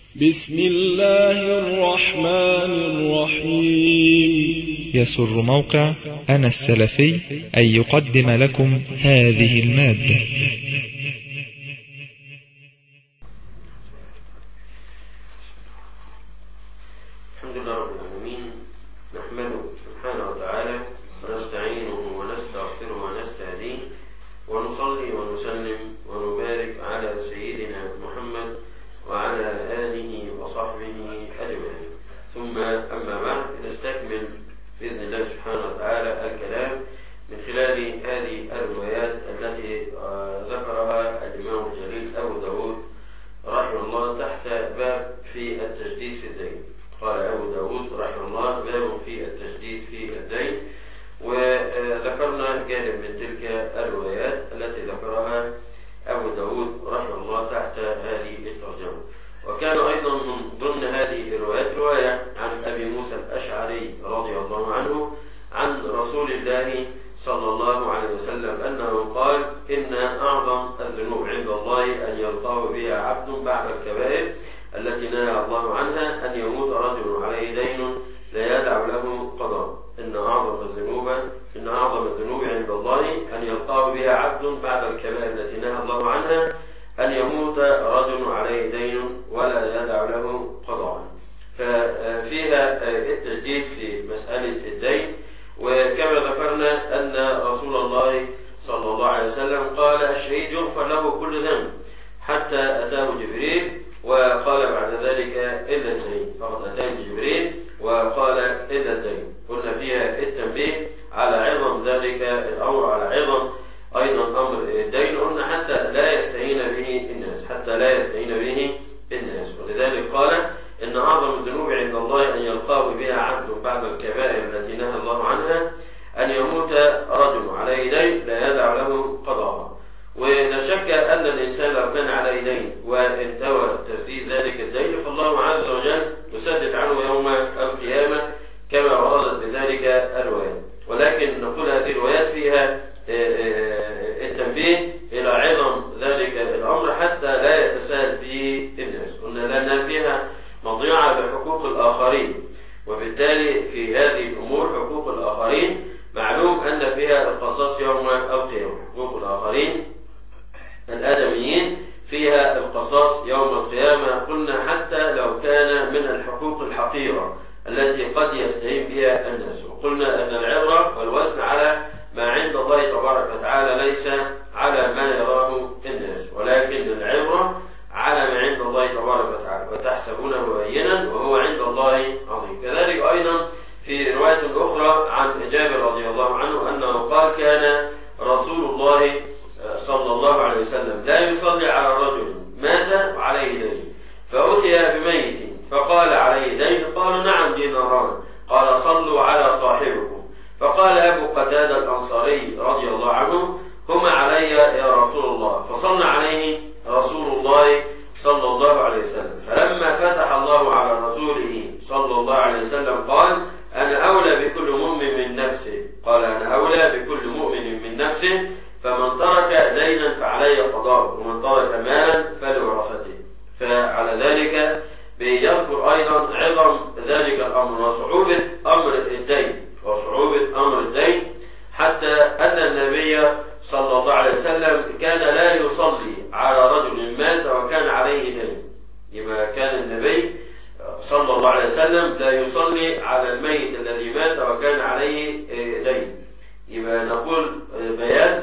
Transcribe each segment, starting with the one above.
بسم الله الرحمن الرحيم يسر موقع أنا السلفي أن يقدم لكم هذه المادة الحمد لله رب العالمين نحمده سبحانه وتعالى ونستعينه ونستغفره ونستهديه ونصلي ونسلم ونبارك على سيدنا محمد وعلى آله وصحبه أجمعين ثم أما بعد نستكمل بإذن الله سبحانه وتعالى الكلام من خلال هذه الروايات التي آه، ذكرها الإمام الجليل أبو داود رحمه الله تحت باب في التجديد في الدين قال أبو داود رحمه الله باب في التجديد في الدين وذكرنا جانب من تلك الروايات التي ذكرها أبو داود رحمه الله تحت هذه الترجمة وكان أيضا من ضمن هذه الروايات رواية عن أبي موسى الأشعري رضي الله عنه عن رسول الله صلى الله عليه وسلم أنه قال إن أعظم الذنوب عند الله أن يلقاه بها عبد بعد الكبائر التي نهى الله عنها أن يموت رجل عليه دين لا يدع له قضاء إن أعظم الذنوب إن أعظم الذنوب عند الله أن يلقاه بها عبد بعد الكبائر التي نهى الله عنها أن يموت رجل عليه دين ولا يدع له قضاء ففيها التجديد في مسألة الدين وكما ذكرنا أن رسول الله صلى الله عليه وسلم قال الشهيد يغفر له كل ذنب حتى أتاه جبريل وقال بعد ذلك إلا الدين فقد أتاني جبريل وقال إلا الدين قلنا فيها التنبيه على عظم ذلك الأمر على عظم أيضا أمر الدين قلنا حتى لا يستهين به الناس حتى لا يستهين به الناس ولذلك قال إن أعظم الذنوب عند الله أن يلقاه بها عبد بعد الكبائر التي نهى الله عنها أن يموت رجل عليه دين لا يدع له قضاء ولا شك أن الإنسان لو كان عليه دين وانتوى تسديد ذلك الدين فالله عز وجل يسدد عنه يوم القيامة كما وردت بذلك الروايات ولكن نقول هذه الروايات فيها التنبيه إلى عظم ذلك الأمر حتى لا يتساهل به الناس قلنا لأن فيها مضيعة بحقوق الآخرين وبالتالي في هذه الأمور حقوق الآخرين معلوم أن فيها القصاص يوم القيامة حقوق الآخرين الآدميين فيها القصاص يوم القيامة قلنا حتى لو كان من الحقوق الحقيرة التي قد يستهين بها الناس وقلنا أن العبرة والوزن على ما عند الله تبارك وتعالى ليس على ما يراه الناس ولكن العبرة على ما عند الله تبارك وتعالى وتحسبونه هينا وهو عند الله عظيم كذلك أيضا في رواية أخرى عن جابر رضي الله عنه أنه قال كان رسول الله صلى الله عليه وسلم لا يصلي على رجل مات وعليه دين فأتي بميت فقال عليه دين قالوا نعم ديناران قال صلوا على صاحبكم فقال أبو قتادة الأنصاري رضي الله عنه هما علي يا رسول الله فصلى عليه رسول الله صلى الله عليه وسلم فلما فتح الله على رسوله صلى الله عليه وسلم قال أنا أولى بكل مؤمن من نفسه قال أنا أولى بكل مؤمن من نفسه فمن ترك دينا فعلي قضاء ومن ترك مالا فلورثته فعلى ذلك بيذكر أيضا عظم ذلك الأمر وصعوبة أمر الدين وصعوبة أمر الدين حتى أن النبي صلى الله عليه وسلم كان لا يصلي على رجل مات وكان عليه دين يبقى كان النبي صلى الله عليه وسلم لا يصلي على الميت الذي مات وكان عليه دين يبقى نقول بيان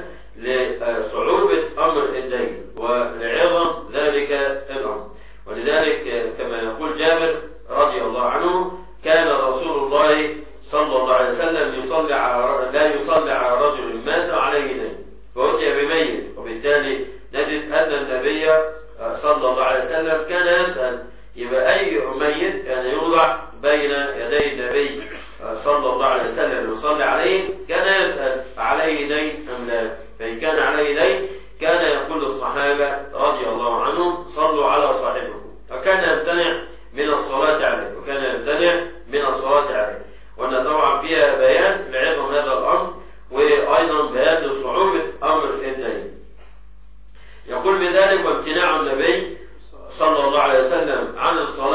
لصعوبة أمر الدين ولعظم ذلك الأمر ولذلك كما يقول جابر رضي الله عنه كان رسول الله صلى الله عليه وسلم يصلي على لا يصلي على رجل مات عليه دين فأتي بميت وبالتالي نجد أن النبي صلى الله عليه وسلم كان يسأل يبقى أي ميت كان يوضع بين يدي النبي صلى الله عليه وسلم يصلي عليه كان يسأل عليه دين أم لا فإن كان عليه دين كان يقول الصحابة رضي الله عنهم صلوا على صاحبكم فكان يمتنع من الصلاة عليه وكان يمتنع من الصلاة عليه وأن طبعا فيها بيان لعظم هذا الأمر وأيضا بيان لصعوبة أمر الدين يقول بذلك وامتناع النبي صلى الله عليه وسلم عن الصلاة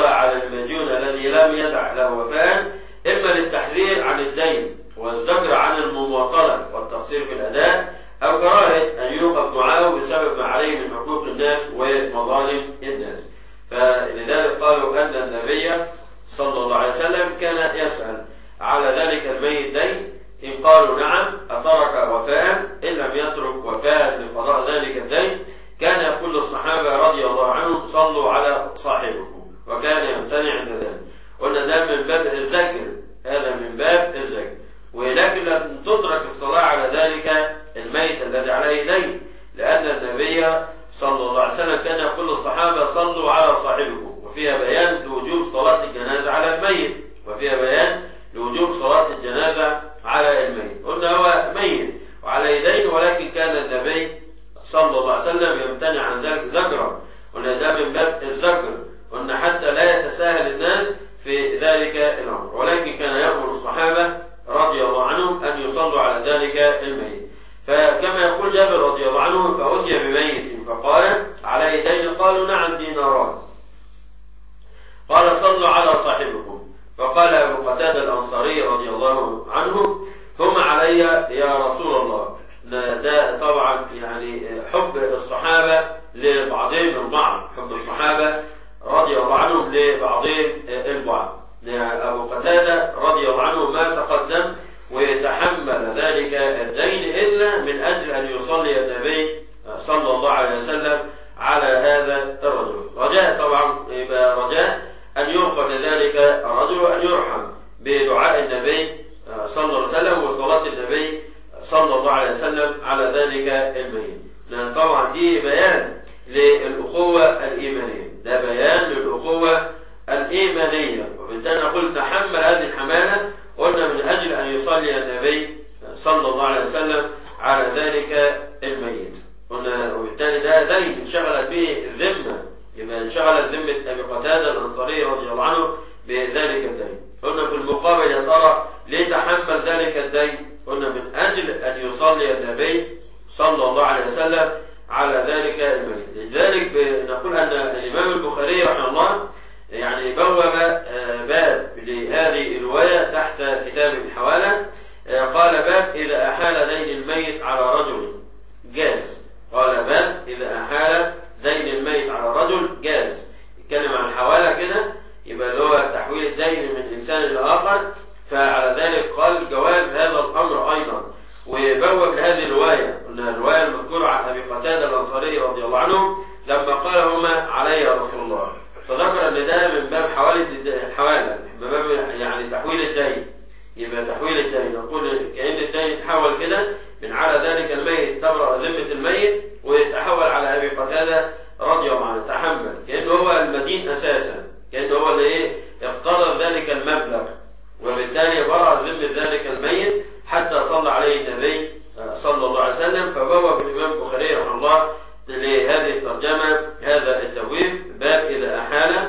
قالوا أن النبي صلى الله عليه وسلم كان يسأل على ذلك الميت دين إن قالوا نعم أترك وفاء إن لم يترك وفاء لقضاء ذلك الدين كان يقول للصحابة رضي الله عنهم صلوا على صاحبكم وكان يمتنع عند ذلك قلنا ده من باب الزجر هذا من باب الزجر ولكن لم تترك الصلاة على ذلك الميت الذي عليه دين لأن النبي صلى الله عليه وسلم كان يقول للصحابة صلوا على صاحبكم وفيها بيان لوجوب صلاة الجنازة على الميت وفيها بيان لوجوب صلاة الجنازة على الميت قلنا هو ميت وعليه دين ولكن كان النبي صلى الله عليه وسلم يمتنع عن ذلك زجرا قلنا ده من باب الزجر قلنا حتى لا يتساهل الناس في ذلك الأمر ولكن كان يأمر الصحابة رضي الله عنهم أن يصلوا على ذلك الميت فكما يقول جابر رضي الله عنه فأتي بميت فقال عليه دين قالوا نعم ديناران قال صلوا على صاحبكم فقال أبو قتادة الأنصاري رضي الله عنه هم علي يا رسول الله ده طبعا يعني حب الصحابة لبعضهم البعض حب الصحابة رضي الله عنهم لبعضهم البعض أبو قتادة رضي الله عنه ما تقدم ويتحمل ذلك الدين إلا من أجل أن يصلي النبي صلى الله عليه وسلم على هذا الرجل رجاء طبعا يبقى رجاء أن يغفر لذلك الرجل وأن يرحم بدعاء النبي صلى الله عليه وسلم وصلاة النبي صلى الله عليه وسلم على ذلك الميت لأن طبعا دي بيان للأخوة الإيمانية ده بيان للأخوة الإيمانية وبالتالي نقول تحمل هذه الحمالة قلنا من أجل أن يصلي النبي صلى الله عليه وسلم على ذلك الميت قلنا وبالتالي ده دين انشغلت به الذمة يبقى انشغلت ذمة أبي قتادة الأنصاري رضي الله عنه بذلك الدين قلنا في المقابل يا ترى ليه تحمل ذلك الدين قلنا من أجل أن يصلي النبي صلى الله عليه وسلم على ذلك الميت لذلك نقول أن الإمام البخاري رحمه الله يعني بوب باب لهذه الرواية تحت كتاب الحوالة قال باب إذا أحال دين الميت على رجل جاز قال باب إذا أحال دين الميت على رجل جاز يتكلم عن الحوالة كده يبقى اللي هو تحويل الدين من إنسان إلى آخر فعلى ذلك قال جواز هذا الأمر أيضا وبوب لهذه الرواية قلنا الرواية المذكورة عن أبي قتادة الأنصاري رضي الله عنه لما قال هما علي يا رسول الله فذكر ان ده من باب حوالة الحوالة من باب يعني تحويل الدين يبقى تحويل الدين نقول كأن الدين يتحول كده من على ذلك الميت تبرأ ذمة الميت ويتحول على أبي قتادة رضي الله عنه تحمل كأنه هو المدين أساسا كأنه هو اللي إيه اقتضى ذلك المبلغ وبالتالي برأ ذمة ذلك الميت حتى صلى عليه النبي صلى الله عليه وسلم فبوب الإمام البخاري رحمه الله لهذه الترجمة هذا التبويب باب إذا أحال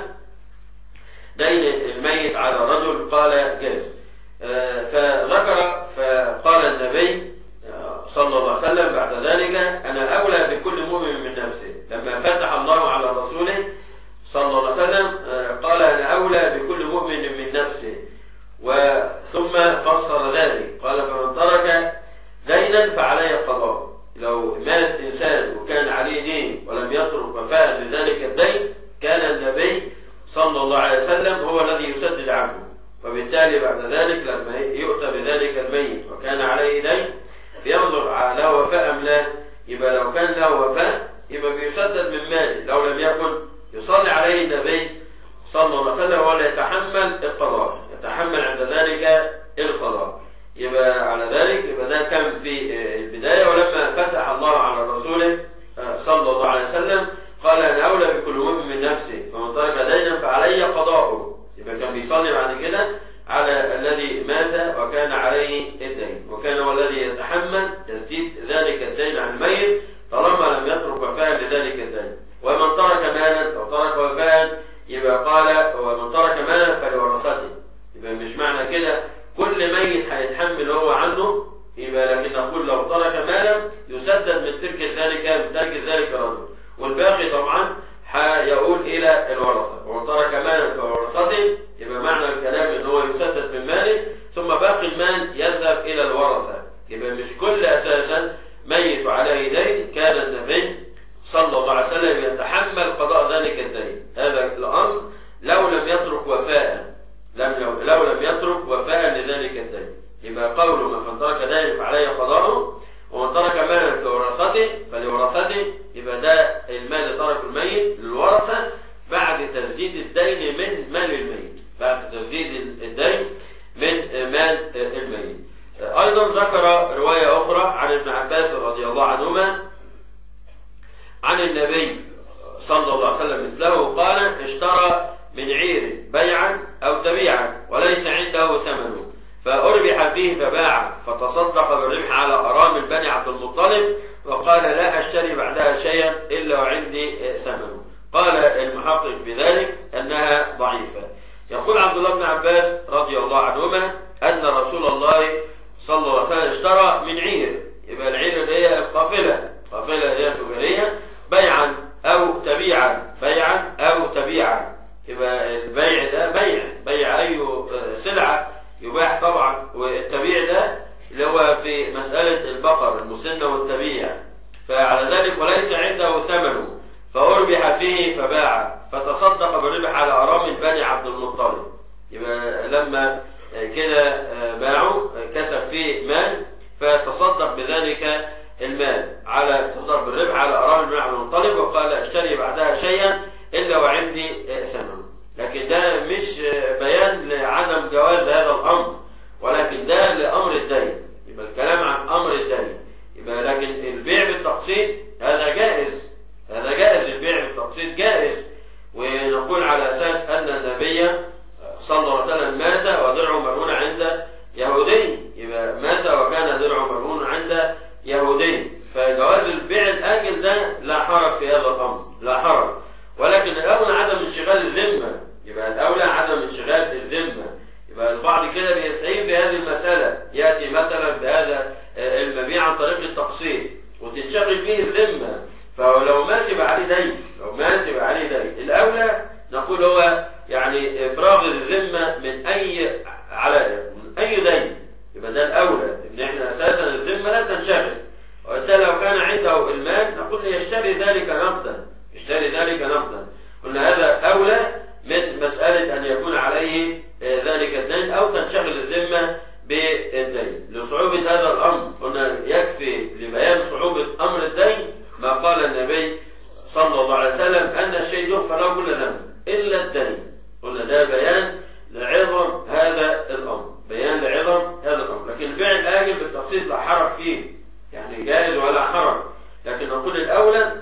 دين الميت على رجل قال جاز فذكر فقال النبي صلى الله عليه وسلم بعد ذلك أنا أولى بكل مؤمن من نفسه لما فتح الله على رسوله صلى الله عليه وسلم قال أنا أولى بكل مؤمن من نفسه وثم فسر ذلك قال فمن ترك دينا فعليه قضاء لو مات إنسان وكان عليه دين ولم يترك وفاء لذلك الدين كان النبي صلى الله عليه وسلم هو الذي يسدد عنه وبالتالي بعد ذلك لما يؤتى بذلك الميت وكان عليه دين بينظر له وفاء أم لا يبقى لو كان له وفاء يبقى بيسدد من ماله لو لم يكن يصلي عليه النبي صلى الله عليه وسلم ولا يتحمل القضاء يتحمل عند ذلك القضاء يبقى على ذلك يبقى ده كان في البداية ولما فتح الله على رسوله صلى الله عليه وسلم قال أنا أولى بكل مؤمن من نفسه فمن ترك دينا فعلي قضاؤه يبقى كان بيصلي بعد كده على الذي مات وكان عليه الدين وكان هو الذي يتحمل تسديد ذلك الدين عن الميت طالما لم يترك وفاء لذلك الدين ومن ترك مالا أو ترك وفاء يبقى قال ومن ترك مالا فلورثته يبقى مش معنى كده كل ميت هيتحمل هو عنه يبقى لكن نقول لو ترك مالا يسدد من ترك ذلك من ترك ذلك الرجل والباقي طبعا يقول الى الورثه ومن ترك مالا فورثته يبقى معنى الكلام ان هو يسدد من ماله ثم باقي المال يذهب الى الورثه يبقى مش كل اساسا ميت عليه دين كان النبي صلى الله عليه وسلم يتحمل قضاء ذلك الدين هذا الامر لو لم يترك وفاء لم لو لم يترك وفاء لذلك الدين يبقى قوله من فان ترك دين فعليه قضاؤه ومن ترك مالا فورثته فلورثته يبقى ده المال اللي تركه الميت للورثه بعد تسديد الدين من مال الميت بعد تسديد الدين من مال الميت ايضا ذكر روايه اخرى عن ابن عباس رضي الله عنهما عن النبي صلى الله عليه وسلم مثله قال اشترى من عير بيعا او تبيعا وليس عنده ثمنه فأربح فيه فباع فتصدق بالربح على أرامل بني عبد المطلب وقال لا أشتري بعدها شيئا إلا وعندي ثمنه قال المحقق بذلك أنها ضعيفة يقول عبد الله بن عباس رضي الله عنهما أن رسول الله صلى الله عليه وسلم اشترى من عير يبقى العير اللي هي القافلة قافلة هي تجارية بيعا أو تبيعا بيعا أو تبيعا يبقى البيع ده بيع بيع أي سلعة يباح طبعا والتبيع ده اللي هو في مسألة البقر المسنة والتبيع فعلى ذلك وليس عنده ثمنه فأربح فيه فباع فتصدق بالربح على أرامل بني عبد المطلب يبقى لما كده باعوا كسب فيه مال فتصدق بذلك المال على تصدق بالربح على أرامل بني عبد المطلب وقال اشتري بعدها شيئا إلا وعندي ثمنه لكن ده مش بيان لعدم جواز هذا الامر ولكن ده لامر الدين يبقى الكلام عن امر الدين يبقى لكن البيع بالتقسيط هذا جائز هذا جائز البيع بالتقسيط جائز ونقول على اساس ان النبي صلى الله عليه وسلم مات ودرعه مرهون عند يهودي يبقى مات وكان درعه مرهون عند يهودي فجواز البيع الاجل ده لا حرج في هذا الامر لا حرج ولكن الاولى عدم انشغال الذمه يبقى الاولى عدم انشغال الذمه يبقى البعض كده بيستعين في هذه المساله ياتي مثلا بهذا المبيع عن طريق التقسيط وتنشغل به الذمه فلو مات يبقى عليه دين لو مات يبقى عليه دين الاولى نقول هو يعني افراغ الذمه من اي على من اي دين يبقى ده الاولى ان احنا اساسا الذمه لا تنشغل وبالتالي لو كان عنده المال نقول يشتري ذلك نقدا يشتري ذلك نقدا قلنا هذا أولى من مسألة أن يكون عليه ذلك الدين أو تنشغل الذمة بالدين لصعوبة هذا الأمر قلنا يكفي لبيان صعوبة أمر الدين ما قال النبي صلى الله عليه وسلم أن الشيء يغفر له كل ذنب إلا الدين قلنا ده بيان لعظم هذا الأمر بيان لعظم هذا الأمر لكن البيع الآجل بالتقسيط لا حرج فيه يعني جائز ولا حرج لكن نقول الأولى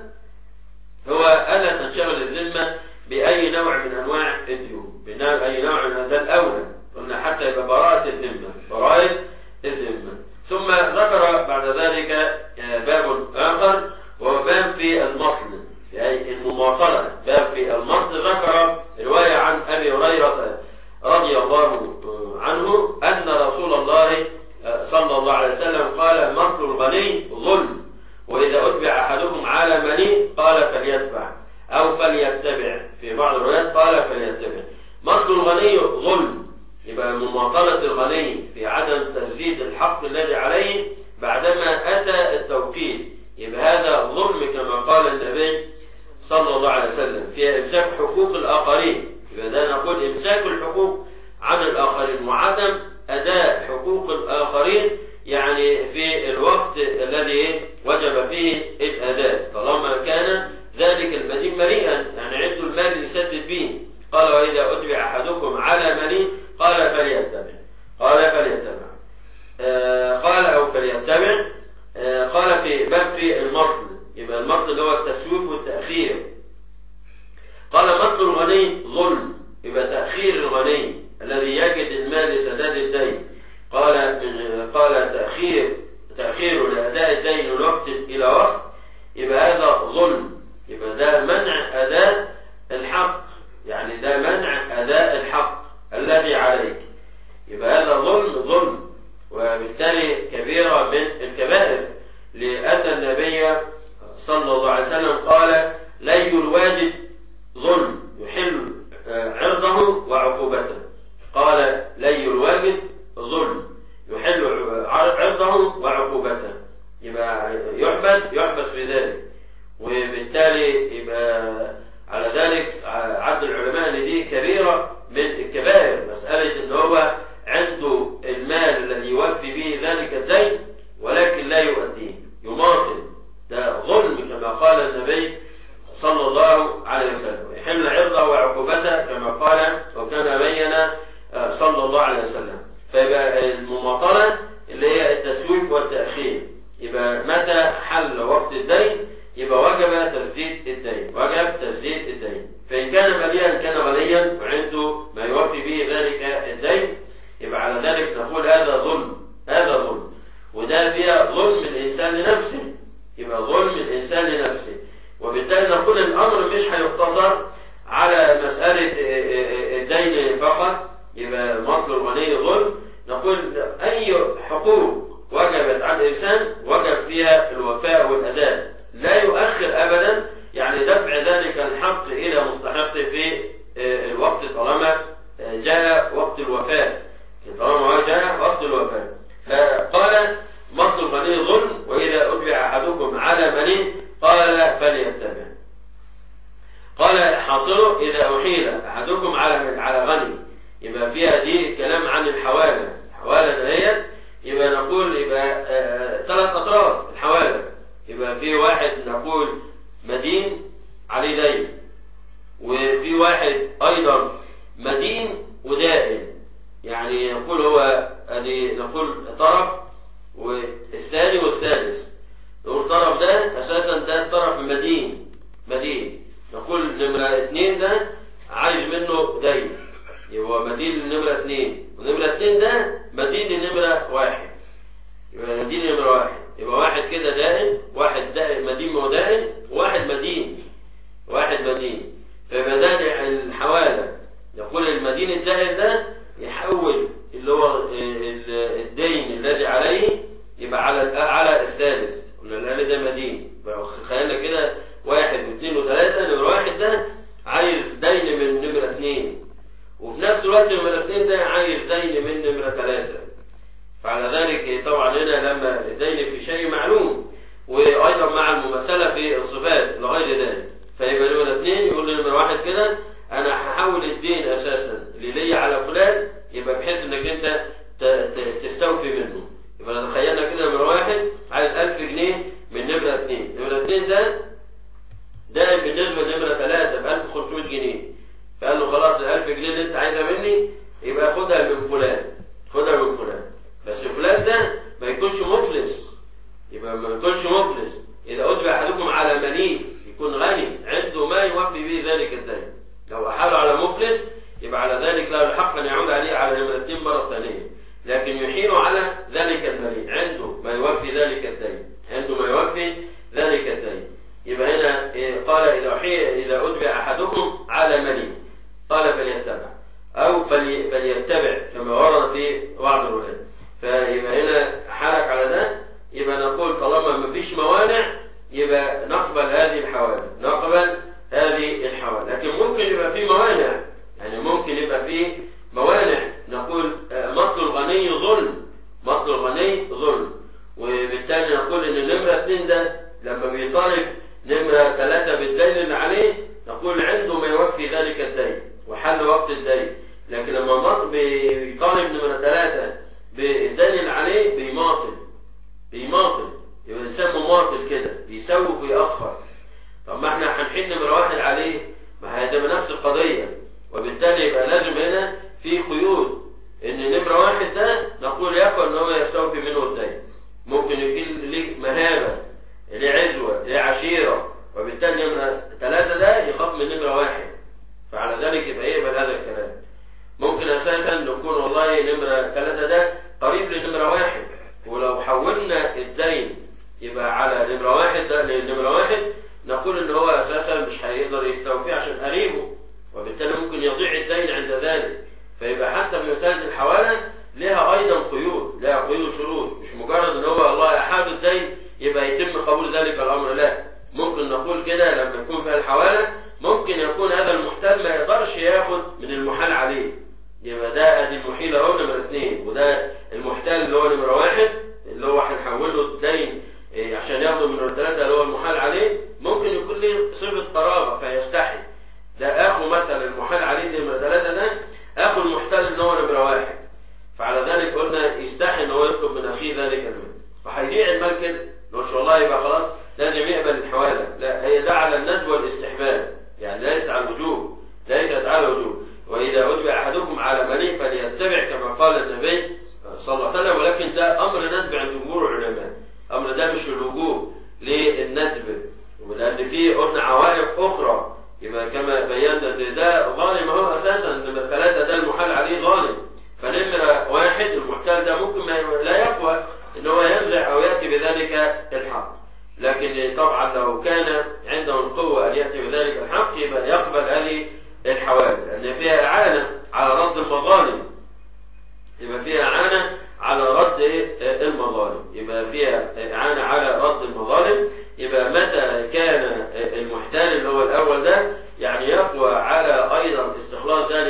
هو ألا تنشغل الذمة بأي نوع من أنواع الديون بأي نوع من هذا الأولى قلنا حتى يبقى براءة الذمة براءة الذمة ثم ذكر بعد ذلك باب آخر وهو باب في المطل أي المماطلة باب في المطل ذكر رواية عن أبي هريرة رضي الله عنه أن رسول الله صلى الله عليه وسلم قال مطل الغني ظلم وإذا أتبع أحدكم على مني قال فليتبع أو فليتبع في بعض الروايات قال فليتبع مطل الغني ظلم يبقى مماطلة الغني في عدم تسديد الحق الذي عليه بعدما أتى التوكيل يبقى هذا ظلم كما قال النبي صلى الله عليه وسلم في إمساك حقوق الآخرين يبقى ده نقول إمساك الحقوق عن الآخرين وعدم أداء حقوق الآخرين يعني في الوقت الذي وجب فيه الأداء طالما كان ذلك المدين مريئا يعني عنده المال يسدد به قال وإذا أتبع أحدكم على مني قال فليتبع قال فليتبع آه قال أو فليتبع آه قال في باب في المطل يبقى المطل اللي هو التسويف والتأخير قال مطل الغني ظلم يبقى تأخير الغني الذي يجد المال لسداد الدين قال من قال تأخير تأخير لأداء الدين من وقت إلى وقت يبقى هذا ظلم يبقى ده منع أداء الحق يعني ده منع أداء الحق الذي عليك يبقى هذا ظلم ظلم وبالتالي كبيرة من الكبائر لأن النبي صلى الله عليه وسلم قال لي الواجب ظلم يحل عرضه وعقوبته قال لي الواجب ظلم يحل عرضه وعقوبته يبقى يحبس يحبس في ذلك وبالتالي يبقى على ذلك عد العلماء ان ان دي كبيره من الكبائر مساله ان هو عنده المال الذي يوفي به ذلك الدين ولكن لا يؤديه يماطل ده ظلم كما قال النبي صلى الله عليه وسلم يحل عرضه وعقوبته كما قال وكما بين صلى الله عليه وسلم فيبقى المماطله اللي هي التسويف والتاخير يبقى متى حل وقت الدين يبقى وجب تسديد الدين وجب تسديد الدين فإن كان مليا كان غنيا وعنده ما يوفي به ذلك الدين يبقى على ذلك نقول هذا ظلم هذا ظلم وده فيها ظلم الإنسان لنفسه يبقى ظلم الإنسان لنفسه وبالتالي نقول الأمر مش هيقتصر على مسألة الدين فقط يبقى مطل الغني ظلم نقول أي حقوق وجبت على الإنسان وجب فيها الوفاء والأداء لا يؤخر أبدا يعني دفع ذلك الحق إلى مستحقه في الوقت طالما جاء وقت الوفاة طالما جاء وقت الوفاة فقال مطل الغني ظلم وإذا أتبع أحدكم على مني قال فليتبع قال حاصله إذا أحيل أحدكم على على غني يبقى فيها دي كلام عن الحوالة الحوالة دهيت يبقى نقول يبقى ثلاث أطراف الحوالة يبقى في واحد نقول مدين عليه دين وفي واحد أيضا مدين ودائن يعني نقول هو ادي نقول طرف والثاني والثالث نقول طرف ده اساسا ده طرف مدين مدين نقول نمرة اثنين ده عايز منه دين يبقى مدين لنمرة اثنين ونمرة اثنين ده مدين لنمرة واحد يبقى مدين لنمرة واحد يبقى واحد كده دائن واحد دائن مدين ودائن واحد مدين واحد مدين فيبقى ده الحوالة يقول المدين الدائن ده يحول اللي هو الدين الذي عليه يبقى على على الثالث قلنا الآن ده مدين خلينا كده واحد واثنين وثلاثة نمرة واحد ده عايز دين من نمرة اثنين وفي نفس الوقت نمرة اثنين ده عايز دين من نمرة ثلاثة فعلى ذلك طبعا هنا لما الدين في شيء معلوم وأيضا مع المماثلة في الصفات لغير ذلك فيبقى نمرة اثنين يقول لي نمرة واحد كده أنا هحول الدين أساسا اللي ليا على فلان يبقى بحيث إنك أنت تستوفي منه يبقى لو تخيلنا كده نمرة واحد عايز 1000 جنيه من نمرة اثنين نمرة اثنين ده ده بالنسبة لنمرة ثلاثة ب 1500 جنيه فقال له خلاص ال 1000 جنيه اللي أنت عايزها مني يبقى خدها من فلان خدها من فلان بس فلان ده ما يكونش مفلس يبقى ما يكونش مفلس إذا أتبع أحدكم على مليء يكون غني عنده ما يوفي به ذلك الدين لو أحاله على مفلس يبقى على ذلك لا الحق أن يعود عليه على نمرتين مرة ثانية لكن يحيل على ذلك المليء عنده ما يوفي ذلك الدين عنده ما يوفي ذلك الدين يبقى هنا قال إذا إذا أتبع أحدكم على مليء قال فليتبع أو فلي فليتبع كما ورد في بعض الروايات فيبقى هنا حالك على ده يبقى نقول طالما ما فيش موانع يبقى نقبل هذه الحوالي نقبل هذه الحوالي لكن ممكن يبقى في موانع يعني ممكن يبقى في موانع نقول مطل الغني ظلم مطل الغني ظلم وبالتالي نقول ان نمرة اثنين ده لما بيطالب نمرة ثلاثة بالدين اللي عليه نقول عنده ما يوفي ذلك الدين وحل وقت الدين لكن لما بيطالب نمرة ثلاثة بالدين اللي عليه بيماطل بيماطل يبقى الانسان مماطل كده بيسوف ويأخر طب ما احنا هنحل نمرة واحد عليه ما هي نفس القضية وبالتالي يبقى لازم هنا في قيود ان نمرة واحد ده نقول يكفى ان هو يستوفي منه الدين ممكن يكون ليه مهابة ليه عزوة ليه عشيرة وبالتالي نمرة ثلاثة ده يخاف من نمرة واحد فعلى ذلك يبقى ايه يبقى هذا الكلام ممكن اساسا نكون والله نمرة ثلاثة ده قريب لنمرة واحد ولو حولنا الدين يبقى على نمرة واحد ده لنمرة واحد نقول ان هو اساسا مش هيقدر يستوفيه عشان قريبه وبالتالي ممكن يضيع الدين عند ذلك فيبقى حتى في مسألة الحوالة لها أيضا قيود لها قيود وشروط مش مجرد ان هو الله أحاب الدين يبقى يتم قبول ذلك الأمر لا ممكن نقول كده لما يكون فيها الحوالة ممكن يكون هذا المحتال ما يقدرش ياخد من المحال عليه يبقى ده ادي المحيل اهو نمرة اثنين وده المحتال اللي هو نمرة واحد اللي هو هنحوله الدين إيه عشان ياخده من نمرة ثلاثة اللي هو المحال عليه ممكن يكون له صفة قرابة فيستحي ده اخو مثلا المحال عليه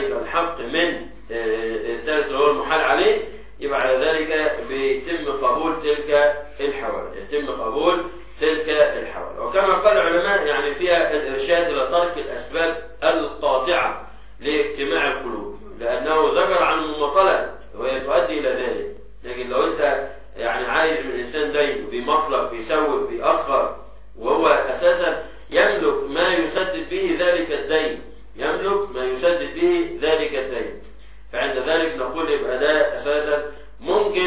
ذلك الحق من الثالث اللي هو المحال عليه يبقى على ذلك بيتم قبول تلك الحوالي يتم قبول تلك الحوالي وكما قال العلماء يعني فيها الإرشاد إلى ترك الأسباب القاطعة لاجتماع القلوب لأنه ذكر عن المماطلة وهي تؤدي إلى ذلك لكن لو أنت يعني عايز من الإنسان دين بيمطلق بيسوف بيأخر وهو أساسا يملك ما يسدد به ذلك الدين يملك ما يسدد به ذلك الدين فعند ذلك نقول يبقى ده أساسا ممكن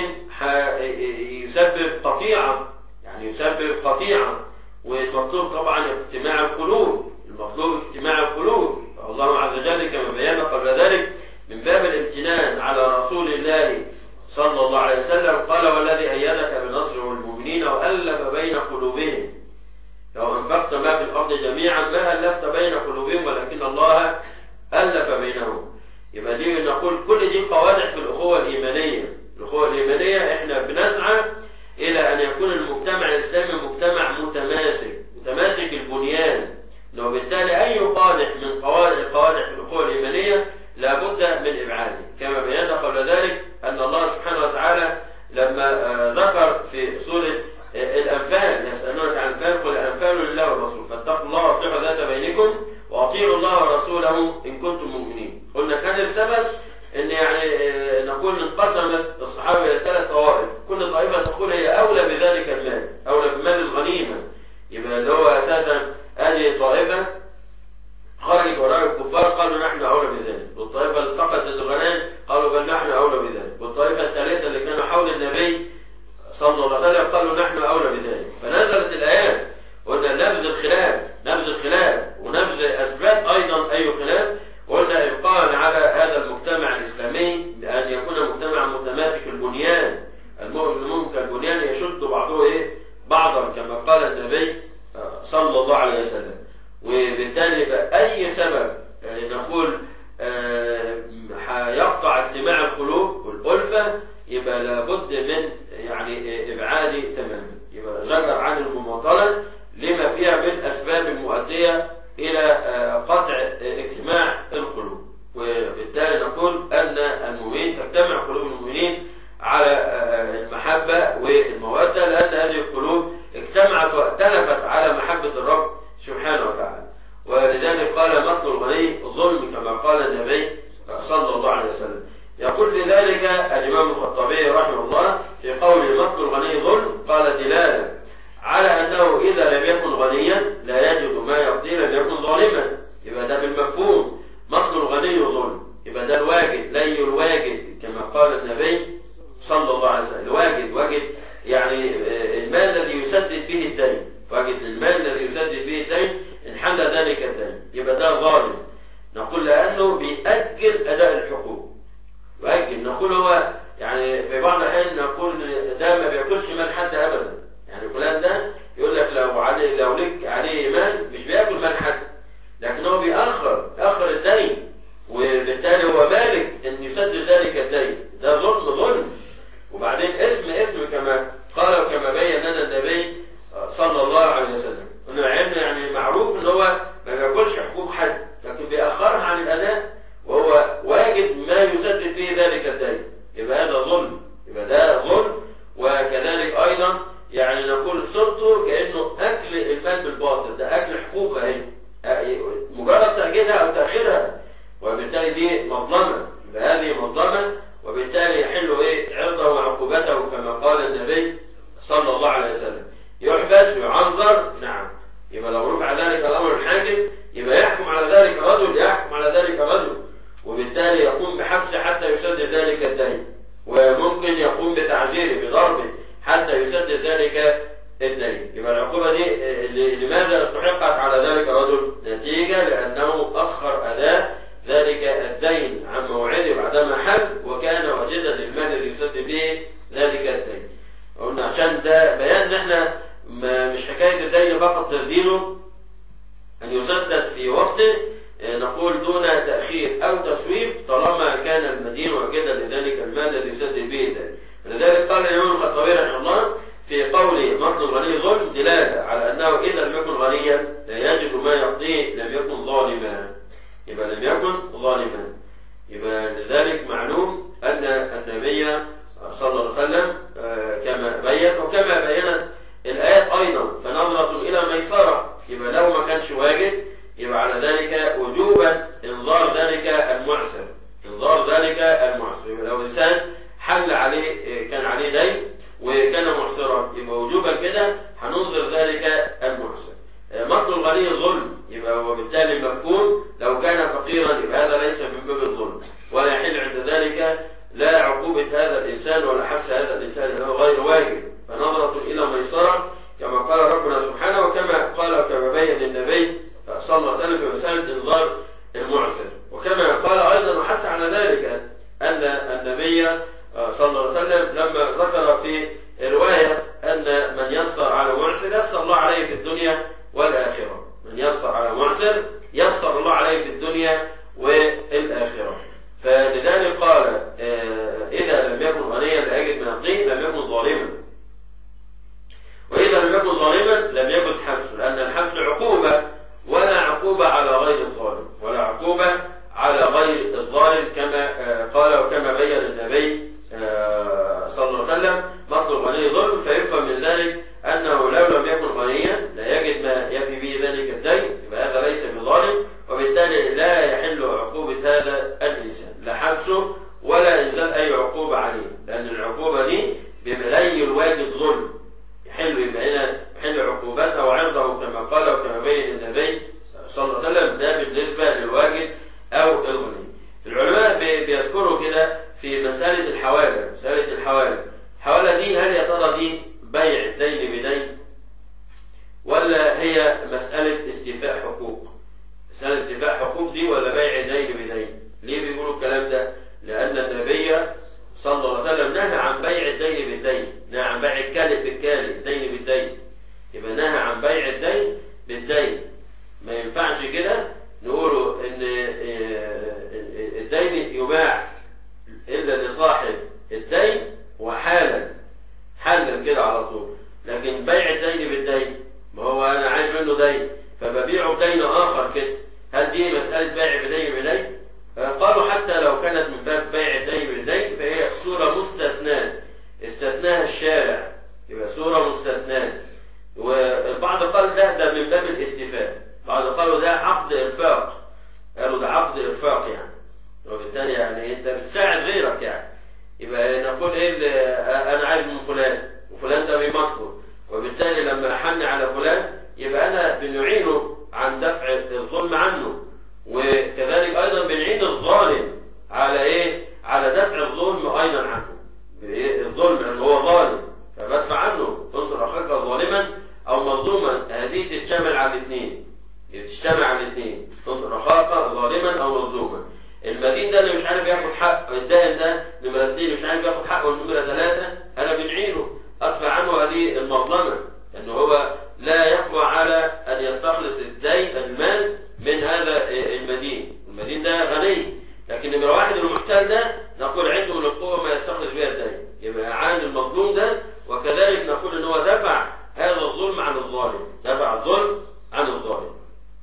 يسبب قطيعة يعني يسبب قطيعة والمطلوب طبعا اجتماع القلوب المطلوب اجتماع القلوب الله عز وجل كما بينا قبل ذلك من باب الامتنان على رسول الله صلى الله عليه وسلم قال والذي أيدك بنصر والمؤمنين وألف بين قلوبهم لو أنفقت ما في الأرض جميعا ما ألفت بين قلوبهم ولكن الله ألف بينهم يبقى دي نقول كل دي قوادح في الأخوة الإيمانية الأخوة الإيمانية إحنا بنسعى إلى أن يكون المجتمع الإسلامي مجتمع متماسك متماسك البنيان وبالتالي أي قادح من قوادح القوادح في الأخوة الإيمانية لابد من إبعاده كما بينا قبل ذلك أن الله سبحانه وتعالى لما ذكر في سورة الأنفال يسألونك عن الأنفال قل الأنفال لله والرسول فاتقوا الله واصلحوا ذات بينكم وأطيعوا الله ورسوله إن كنتم مؤمنين قلنا كان السبب ان يعني نقول انقسمت الصحابه الى ثلاث طوائف كل طائفه تقول هي اولى بذلك المال اولى بمال الغنيمه يبقى اللي هو اساسا هذه طائفه خرجت وراء الكفار قالوا نحن اولى بذلك والطائفه اللي فقدت الغنائم قالوا بل نحن اولى بذلك والطائفه الثالثه اللي كانوا حول النبي صلى الله عليه وسلم قالوا نحن اولى بذلك فنزلت الايات قلنا نبذ الخلاف نبذ الخلاف ونبذ اثبات ايضا اي خلاف قلنا إبقاء على هذا المجتمع الإسلامي بأن يكون مجتمع متماسك البنيان المؤمن كالبنيان يشد بعضه إيه؟ بعضا كما قال النبي صلى الله عليه وسلم وبالتالي أي سبب يعني نقول يقطع اجتماع القلوب والألفة يبقى لابد من يعني إبعاده تماما يبقى زجر عن المماطلة لما فيها من أسباب مؤدية إلى قطع اجتماع القلوب وبالتالي نقول أن المؤمنين تجتمع قلوب المؤمنين على المحبة والمودة لأن هذه القلوب اجتمعت واتلفت على محبة الرب سبحانه وتعالى ولذلك قال مطل الغني ظلم كما قال النبي صلى الله عليه وسلم يقول في ذلك الإمام الخطابي رحمه الله في قول مطل الغني ظلم قال دلالة على أنه إذا لم يكن غنيا لا يجد ما يقضي لم يكن ظالما يبقى ده بالمفهوم مطل الغني ظلم يبقى ده الواجد لي الواجد كما قال النبي صلى الله عليه وسلم الواجد واجد يعني المال الذي يسدد به الدين واجد المال الذي يسدد به الدين إن حل ذلك الدين يبقى ده ظالم نقول لأنه بيأجل أداء الحقوق يؤجل نقول هو يعني في بعض الأحيان نقول ده ما بياكلش مال حد أبدا يعني فلان ده يقول لك لو عليه لو لك عليه مال مش بياكل مال حد لكن هو بيأخر أخر الدين وبالتالي هو بالغ ان يسدد ذلك الدين ده ظلم ظلم وبعدين اسم اسم كما قال وكما بين لنا النبي صلى الله عليه وسلم انه يعني معروف ان هو ما بياكلش حقوق حد لكن بيأخرها عن الأداء وهو واجد ما يسدد به ذلك الدين يبقى هذا ظلم يبقى ده ظلم وكذلك أيضا يعني نقول صورته كأنه أكل المال بالباطل ده أكل حقوق اهي مجرد تأجيلها أو تأخيرها وبالتالي دي مظلمة هذه مظلمة وبالتالي يحل إيه عرضه وعقوبته كما قال النبي صلى الله عليه وسلم يحبس ويعذر نعم يبقى لو رفع ذلك الأمر الحاكم يبقى يحكم على ذلك رجل يحكم على ذلك رجل وبالتالي يقوم بحبسه حتى يسدد ذلك الدين وممكن يقوم بتعزيره بضربه حتى يسدد ذلك الدين يبقى العقوبة دي لماذا استحقت على ذلك الرجل نتيجة لأنه أخر أداء ذلك الدين عن موعده بعدما حل وكان واجدا للمال الذي يسدد به ذلك الدين قلنا عشان ده بيان ان احنا مش حكاية الدين فقط تسديده أن يسدد في وقته نقول دون تأخير أو تسويف طالما كان المدين واجدا لذلك المال الذي يسدد به الدين لذلك قال الإمام الخطابي رحمه الله في قوله مطل الغني ظلم دلالة على أنه إذا لم يكن غنيا لا يجد ما يقضيه لم يكن ظالما يبقى لم يكن ظالما يبقى لذلك معلوم أن النبي صلى الله عليه وسلم آه، كما بين وكما بينت الآيات أيضا فنظرة إلى ميسرة يبقى لو ما كانش واجب يبقى على ذلك وجوبا انظار ذلك المعسر انظار ذلك المعسر يبقى لو إنسان حل عليه كان عليه دين وكان معسرا يبقى وجوبا كده هننظر ذلك المعسر مطل الغني ظلم يبقى وبالتالي المفهوم لو كان فقيرا يبقى هذا ليس من باب الظلم ولا يحل عند ذلك لا عقوبة هذا الإنسان ولا حبس هذا الإنسان لأنه غير واجب فنظرة إلى ميسرة كما قال ربنا سبحانه وكما قال وكما بين النبي صلى الله عليه وسلم في مسألة إنظار المعسر وكما قال أيضا وحث على ذلك أن النبي صلى الله عليه وسلم لما ذكر في رواية أن من يسر على معسر يسر الله عليه في الدنيا والآخرة من يسر على معسر يسر الله عليه في الدنيا والآخرة فلذلك قال آه، إذا لم يكن غنيا لا يجد من الطين لم يكن ظالما وإذا لم يكن ظالما لم يجد حبسه لأن الحبس عقوبة ولا عقوبة على غير الظالم ولا عقوبة على غير الظالم كما آه، قال وكما بين النبي آه، صلى الله عليه وسلم مقت الغني ظلم فيفهم من ذلك أنه لو لم يكن غنيا لا يجد ما يفي به ذلك الدين يبقى هذا ليس بظالم وبالتالي لا يحل عقوبة هذا الإنسان لا حبسه ولا إنزال أي عقوبة عليه لأن العقوبة دي بغير الواجب ظلم يحل يبقى هنا يحل عقوبته وعرضه كما قال وكما بين النبي صلى الله عليه وسلم ده بالنسبة للواجب أو الغني العلماء بي- بيذكروا كده في مسألة الحوالة مسألة الحوالة الحوالة دي هل يا ترى دي بيع الدين بدين ولا هي مسألة استيفاء حقوق مسألة استيفاء حقوق دي ولا بيع دين بدين ليه بيقولوا الكلام ده لأن النبي صلى الله عليه وسلم نهى عن بيع الدين بالدين نهى عن بيع الكالئ بالكالئ الدين بالدين يبقى نهى عن بيع الدين بالدين ما ينفعش كده نقوله ان آه، الدين يباع الا لصاحب الدين وحالا حلا كده على طول لكن بيع الدين بالدين ما هو انا عايز منه دين فببيعه بدين اخر كده هل دي مساله بيع بدين بدين آه، قالوا حتى لو كانت من باب بيع الدين بالدين فهي صوره مستثناه استثناها الشارع يبقى صوره مستثناه والبعض قال ده ده من باب الاستيفاء بعض قالوا ده عقد ارفاق قالوا ده عقد ارفاق يعني وبالتالي يعني انت بتساعد غيرك يعني يبقى نقول ايه اللي انا عايز من فلان وفلان ده بيمطلب وبالتالي لما احن على فلان يبقى انا بنعينه عن دفع الظلم عنه وكذلك ايضا بنعين الظالم على ايه على دفع الظلم ايضا عنه بإيه؟ الظلم لان هو ظالم فبدفع عنه انصر اخاك ظالما او مظلوما هذه تشتمل على الاثنين تجتمع على الاثنين انصر اخاك ظالما او مظلوما المدين ده اللي مش عارف ياخد حق الدائن ده نمرة اثنين مش عارف ياخد حقه نمرة ثلاثة أنا بنعينه أدفع عنه هذه المظلمة لأنه هو لا يقوى على أن يستخلص الدين المال من هذا المدين المدين ده غني لكن نمرة واحد المحتال ده نقول عنده من القوة ما يستخلص بها الدين يبقى عن المظلوم ده وكذلك نقول ان هو دفع هذا الظلم عن الظالم دفع الظلم عن الظالم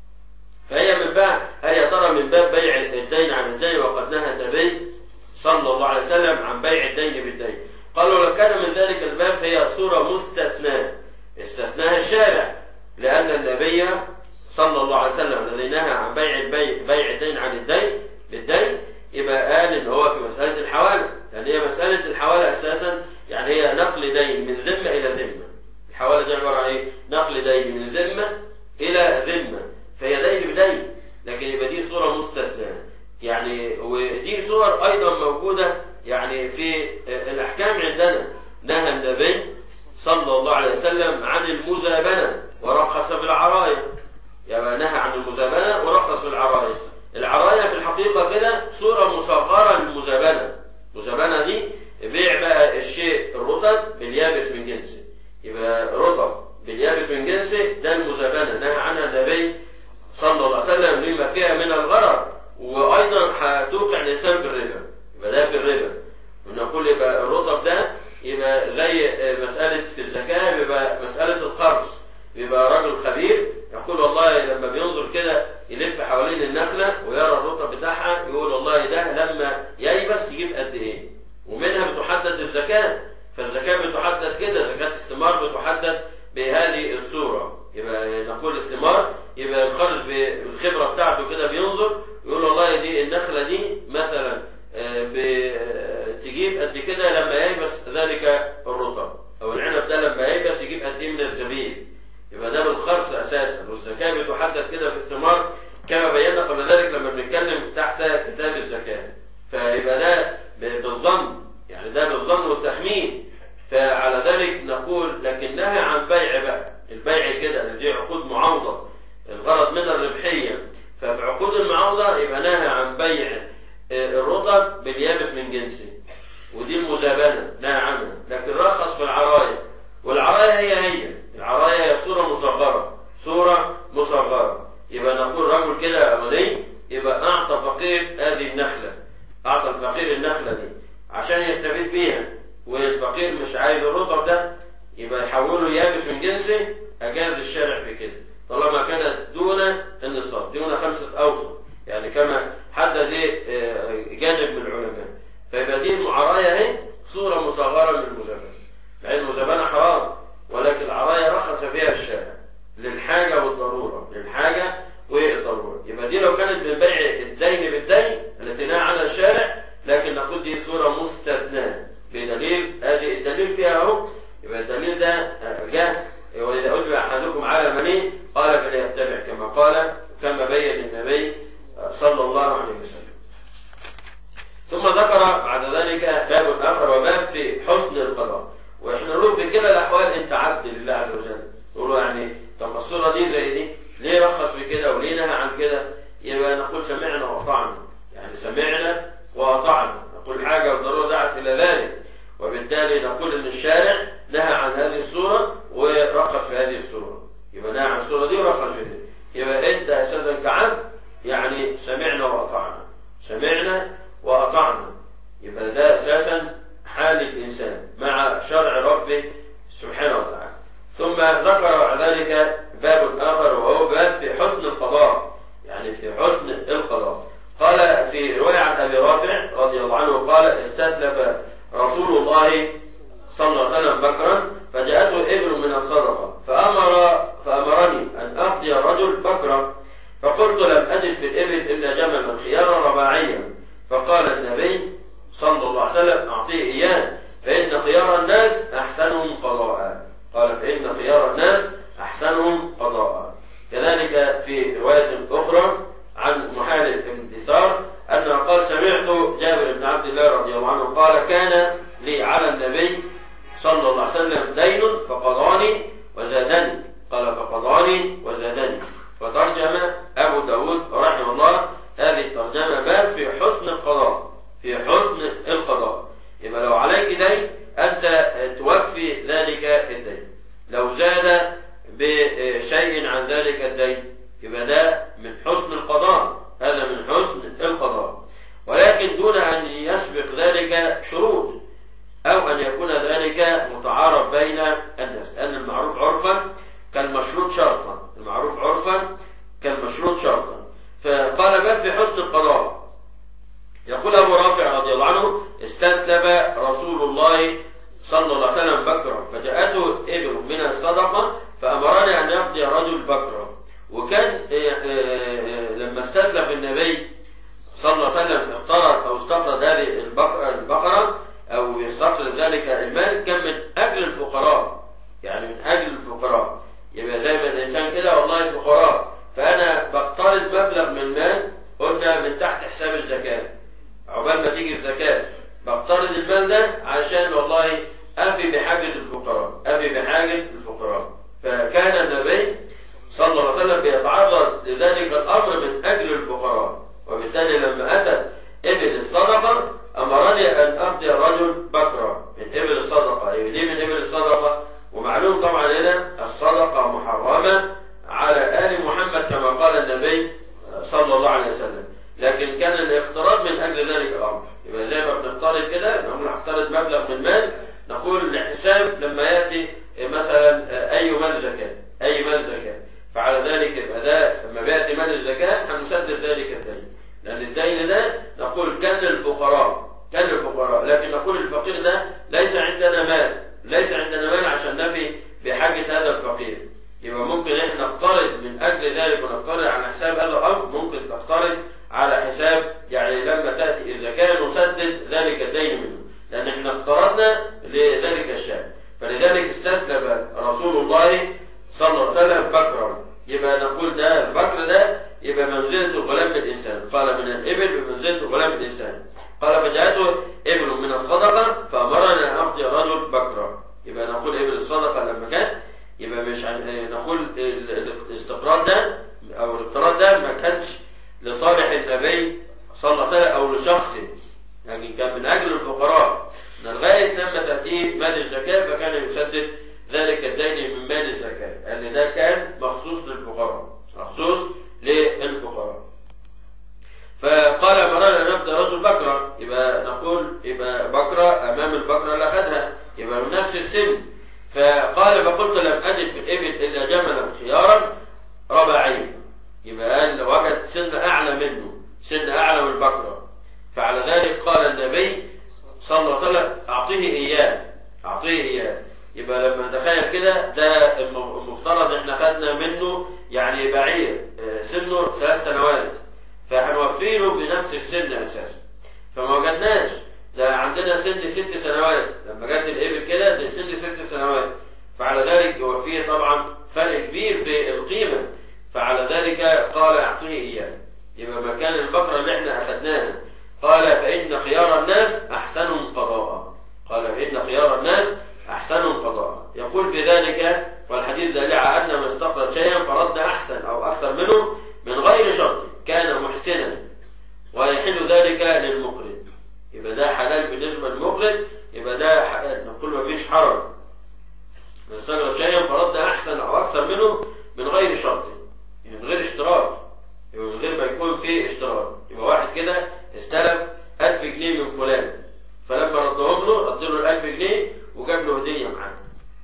فهي من باب هل يا ترى من باب بيع الدين عن الدين وقد نهى النبي صلى الله عليه وسلم عن بيع الدين بالدين قالوا لو كان من ذلك الباب فهي صورة مستثناة استثناها الشارع لأن النبي صلى الله عليه وسلم الذي نهى عن بيع البيع بيع الدين عن الدين بالدين يبقى قال ان هو في مسألة الحوالة لأن هي مسألة الحوالة أساسا يعني هي نقل دين من ذمة إلى ذمة الحوالة دي عبارة عن إيه؟ نقل دين من ذمة إلى ذمة فهي دين بدين لكن يبقى دي صورة مستثناة يعني ودي صور أيضا موجودة يعني في الأحكام عندنا نهى النبي صلى الله عليه وسلم عن المزابنة ورخص بالعراية يعني نهى عن المزابنة ورخص بالعراية العراية في الحقيقة كده صورة مصغرة للمزابنة المزابنة دي بيع بقى الشيء الرطب باليابس من جنسه يبقى رطب باليابس من جنسه ده المزابنة نهى عنها النبي صلى الله عليه وسلم لما فيها من الغرر وايضا هتوقع الانسان في الربا يبقى ده في الربا ونقول يبقى الرطب ده يبقى زي مسألة في الزكاة يبقى مسألة القرض يبقى راجل خبير يقول والله لما بينظر كده يلف حوالين النخلة ويرى الرطب بتاعها يقول والله ده لما فيبقى ده بالظن يعني ده بالظن والتخمين فعلى ذلك نقول لكن نهي عن بيع بقى البيع كده دي عقود معاوضة الغرض منها الربحية ففي عقود المعاوضة يبقى نهي عن بيع الرطب باليابس من جنسه ودي المزابنة نهى عنها لكن رخص في العراية والعراية هي هي العراية هي صورة مصغرة صورة مصغرة يبقى نقول رجل كده غني يبقى أعطى فقير هذه النخلة أعطى الفقير النخلة دي عشان يستفيد بيها والفقير مش عايز الرطب ده يبقى يحوله يابس من جنسه أجاز الشارع في كده طالما كانت دون النصاب دون خمسة أوسط يعني كما حدد جانب من العلماء فيبقى دي المعراية اهي صورة مصغرة من المزابنة مع المزابنة حرام ولكن العراية رخص فيها الشارع للحاجة والضرورة للحاجة والضرورة يبقى دي لو كانت من بيع الدين بالدين التي نهى عنها الشارع لكن نقول دي صورة مستثناة بدليل ادي الدليل فيها اهو يبقى الدليل ده جاء وإذا أتبع أحدكم على مني قال فليتبع كما قال كما بين النبي صلى الله عليه وسلم ثم ذكر بعد ذلك باب آخر وباب في حسن القضاء واحنا نقول في كلا الأحوال أنت عبد لله عز وجل نقول يعني طب الصورة دي زي دي ليه رخص في كده وليه نهى عن كده يبقى نقول سمعنا وأطعنا يعني سمعنا وأطعنا نقول حاجة والضرورة دعت إلى ذلك وبالتالي نقول ان الشارع نهى عن هذه الصورة ورخص في هذه الصورة يبقى نهى عن الصورة دي ورخص في دي يبقى انت اساسا كعبد يعني سمعنا واطعنا سمعنا واطعنا يبقى ده اساسا حال الانسان مع شرع ربه سبحانه وتعالى ثم ذكر بعد ذلك باب اخر وهو باب في حسن القضاء يعني في حسن القضاء قال في رواية عن ابي رافع رضي الله عنه قال استسلف رسول الله صلى الله عليه وسلم بكرا فجاءته ابن من الصدقة فأمر فأمرني أن أقضي الرجل بكرا فقلت لم أجد في الإبل إلا جملا خيارا رباعيا فقال النبي صلى الله عليه وسلم أعطيه إياه فإن خيار الناس أحسنهم قضاء قال فإن خيار الناس أحسنهم قضاء كذلك في رواية أخرى عن محارب بن دثار أنه قال سمعت جابر بن عبد الله رضي الله عنه قال كان لي على النبي صلى الله عليه وسلم دين فقضاني وزادني قال فقضاني وزادني فترجم أبو داود رحمه الله هذه الترجمة باب في حسن القضاء في حسن القضاء يبقى لو عليك دين أنت توفي ذلك الدين لو زاد بشيء عن ذلك الدين يبقى ده من حسن القضاء هذا من حسن القضاء ولكن دون أن يسبق ذلك شروط أو أن يكون ذلك متعارف بين الناس لأن المعروف عرفا كالمشروط شرطا المعروف عرفا كالمشروط شرطا فقال بل في حسن القضاء يقول أبو رافع رضي الله عنه استسلف رسول الله صلى الله عليه وسلم بكرا فجاءته ابن من الصدقة فأمرني أن يقضي رجل بكرا وكان لما استسلف النبي صلى الله عليه وسلم اقترض او استقرض هذه البقرة او يستقرض ذلك المال كان من اجل الفقراء يعني من اجل الفقراء يبقى زي ما الانسان كده والله فقراء فانا بقترض مبلغ من المال قلنا من تحت حساب الزكاة عقبال ما تيجي الزكاة بقترض المال ده عشان والله افي بحاجة الفقراء افي بحاجة الفقراء فكان النبي صلى الله عليه وسلم بيتعرض لذلك الأمر من أجل الفقراء وبالتالي لما أتى إبل الصدقة أمرني أن أقضي الرجل بكرة من إبل الصدقة أي دي من إبل الصدقة ومعلوم طبعا هنا الصدقة محرمة على آل محمد كما قال النبي صلى الله عليه وسلم لكن كان الاقتراض من أجل ذلك الأمر يبقى زي ما بنقترض كده نقول هقترض مبلغ من مال نقول لحساب لما يأتي مثلا أي مال زكاة أي مال زكاة فعلى ذلك يبقى ده لما بيأتي مال الزكاة هنسدد ذلك الدين لأن الدين ده نقول كان للفقراء كان للفقراء لكن نقول الفقير ده ليس عندنا مال ليس عندنا مال عشان نفي بحاجة هذا الفقير يبقى ممكن احنا نقترض من أجل ذلك ونقترض على حساب هذا الأمر ممكن تقترض على حساب يعني لما تأتي الزكاة نسدد ذلك الدين منه لأن احنا اقترضنا لذلك الشأن فلذلك استسلم رسول الله صلى الله عليه وسلم بكرا يبقى نقول ده البكر ده يبقى منزلة الغلام بالإنسان قال من الإبل بمنزلة الغلام بالإنسان قال فجاءته ابن من الصدقة فأمرنا أن أعطي الرجل بكرة يبقى نقول ابن الصدقة لما كان يبقى مش عن- نقول ال- ال- الاستقرار ده أو الاقتراض ده ما كانش لصالح النبي صلى الله عليه وسلم أو لشخص يعني كان من أجل الفقراء من لغاية لما تأتيه مال الزكاة فكان يسدد ذلك الدين من مال الزكاة لأن ده كان مخصوص للفقراء مخصوص للفقراء فقال مرة أن نبدأ رجل بكرة يبقى نقول يبقى بكرة أمام البكرة اللي أخذها يبقى من نفس السن فقال فقلت لم أجد في الإبل إلا جملا خيارا رباعيا يبقى قال وجد سن أعلى منه سن أعلى من البكرة فعلى ذلك قال النبي صلى الله عليه وسلم أعطيه إياه أعطيه إياه يبقى لما تخيل كده ده الم- المفترض احنا خدنا منه يعني بعير آه، سنه ثلاث سنوات فهنوفيله بنفس السن اساسا فما وجدناش ده عندنا سن ست سنوات لما جت الابل كده ده سن ست سنوات فعلى ذلك يوفيه طبعا فرق كبير في القيمه فعلى ذلك قال اعطيه اياه يبقى مكان البقره اللي احنا اخذناها قال فان خيار الناس احسنهم قضاء قال فان خيار الناس احسنهم قضاء يقول بذلك والحديث دليل على ان من استقرض شيئا فرد احسن او اكثر منه من غير شرط كان محسنا ويحل ذلك للمقرض يبقى ده حلال بالنسبه للمقرض يبقى ده حلال نقول ما فيش حرج من استقرض شيئا فرد احسن او اكثر منه من غير شرط يعني من غير اشتراط يبقى من غير ما يكون فيه اشتراط يبقى واحد كده استلف 1000 جنيه من فلان فلما ردهم له رد له ال 1000 جنيه وجاب له هديه معاه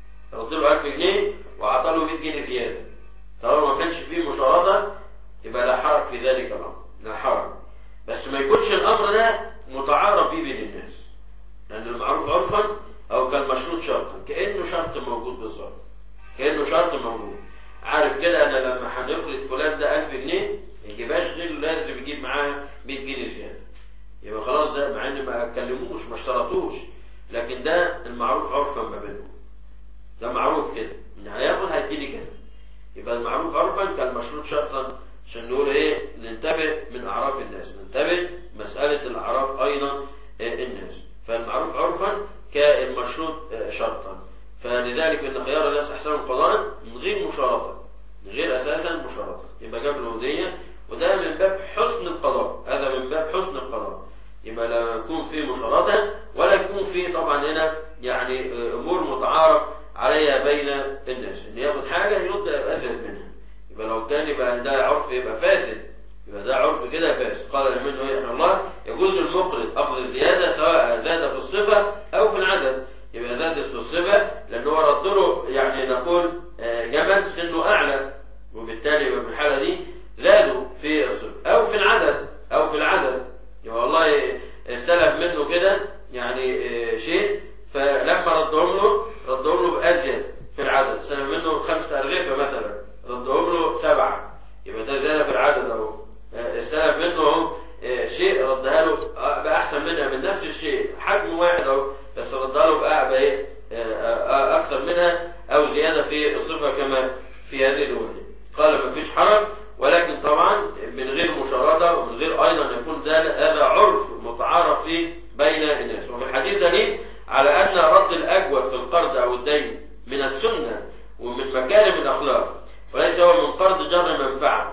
رد له 1000 جنيه وعطى له 100 جنيه زياده طالما ما كانش فيه مشارطه يبقى لا حرج في ذلك الامر لا حرج بس ما يكونش الامر ده متعارف به بين الناس لان المعروف عرفا او كالمشروط شرطا كانه شرط موجود بالظبط كانه شرط موجود عارف كده انا لما هنقلد فلان ده 1000 جنيه ما يجيبهاش غير لازم يجيب معاه 100 جنيه زياده يبقى خلاص ده مع ان ما اتكلموش ما اشترطوش لكن ده المعروف عرفا ما بينهم ده معروف كده ان هياخد هيديني كده يبقى المعروف عرفا كالمشروط شرطا عشان نقول ايه ننتبه من اعراف الناس ننتبه مساله الاعراف ايضا آه، الناس فالمعروف عرفا كالمشروط آه، شرطا فلذلك ان خيار الناس احسن قضاء من غير مشارطه من غير اساسا مشارطه يبقى جاب له هديه وده من باب حسن القضاء هذا من باب حسن القضاء يبقى لا يكون فيه مشارطه ولا يكون فيه طبعا هنا يعني آه، امور متعارف عليها بين الناس ان ياخد حاجه يرد يبقى ازيد منها يبقى لو كان يبقى ده عرف يبقى فاسد يبقى ده عرف كده فاسد قال منه ايه الله يجوز للمقرض اخذ الزياده سواء زاد في الصفه او في العدد يبقى زادت في الصفه لان هو رد له يعني نقول آه، جمل سنه اعلى وبالتالي يبقى في الحاله دي زادوا في الصفه او في العدد او في العدد يبقى والله استلف منه كده يعني آه، شيء فلما ردهم له ردهم له بأزيد في العدد استلف منه خمسة أرغفة مثلا ردهم له سبعة يبقى ده زاد في العدد أهو آه، استلف منه أهو آه، شيء ردها له آه، بأحسن منها من نفس الشيء حجم واحد أهو بس ردها له بقى بإيه آه، آه، أكثر منها أو زيادة في الصفة كما في هذه الوجه قال ما فيش حرج ولكن طبعا من غير مشارطة ومن غير أيضا يكون ده هذا عرف متعارف فيه بين الناس وفي الحديث دليل على أن رد الأجود في القرض أو الدين من السنة ومن مكارم الأخلاق وليس هو من قرض جر منفعة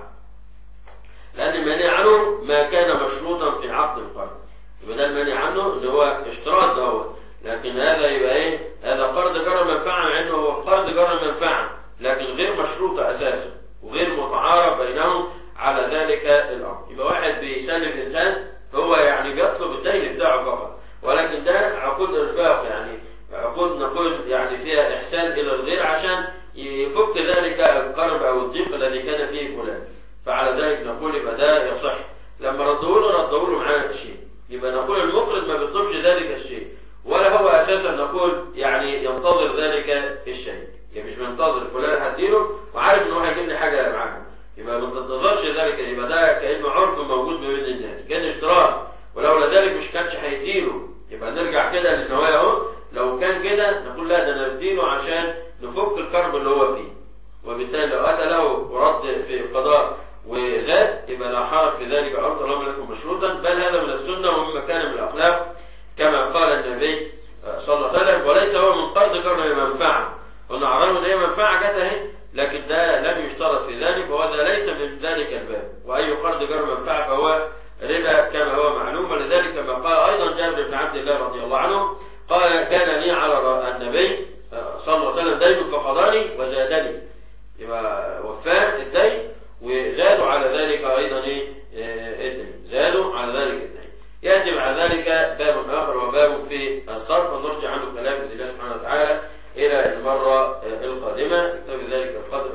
لأن المانع عنه ما كان مشروطا في عقد القرض يبقى ده المانع عنه اللي هو اشتراط دوت لكن هذا يبقى ايه هذا قرض جر منفعة مع انه هو قرض جر منفعة لكن غير مشروطة اساسا وغير متعارف بينهم على ذلك الامر يبقى واحد بيسلم الانسان هو يعني بيطلب الدين بتاعه فقط ولكن ده عقود ارفاق يعني عقود نقول يعني فيها احسان الى الغير عشان يفك ذلك القرب او الضيق الذي كان فيه فلان فعلى ذلك نقول يبقى ده يصح لما ردوا له ردوا له معاه شيء يبقى نقول المقرض ما بيطلبش ذلك الشيء ولا هو اساسا نقول يعني ينتظر ذلك الشيء يعني مش منتظر فلان هديله وعارف ان هو هيجيب لي حاجه معاه يبقى ما تنتظرش ذلك يبقى ده كانه عرف موجود ما بين الناس كان اشتراك ولولا ذلك مش كانش هيديله يبقى نرجع كده للنوايا اهو لو كان كده نقول لا ده انا بديله عشان نفك الكرب اللي هو فيه وبالتالي لو اتى له ورد في القضاء وزاد يبقى لا حرج في ذلك أو طالما لكم مشروطا بل هذا من السنة ومما كان من الأخلاق كما قال النبي صلى الله عليه وسلم وليس هو من قرض قرن منفعة قلنا عرفنا ان هي منفعة جت اهي لكن ده لم يشترط في ذلك وهذا ليس من ذلك الباب وأي قرض قرن منفعة فهو ربا كما هو معلوم ولذلك كما قال أيضا جابر بن عبد الله رضي الله عنه قال كان لي على النبي صلى الله عليه وسلم دين فقضاني وزادني يبقى وفاه الدين وزادوا على ذلك أيضا إيه الدين زادوا على ذلك الدين يأتي بعد ذلك باب آخر وباب في الصرف ونرجع عنه كلام بإذن الله سبحانه وتعالى إلى المرة القادمة نكتفي ذلك القدر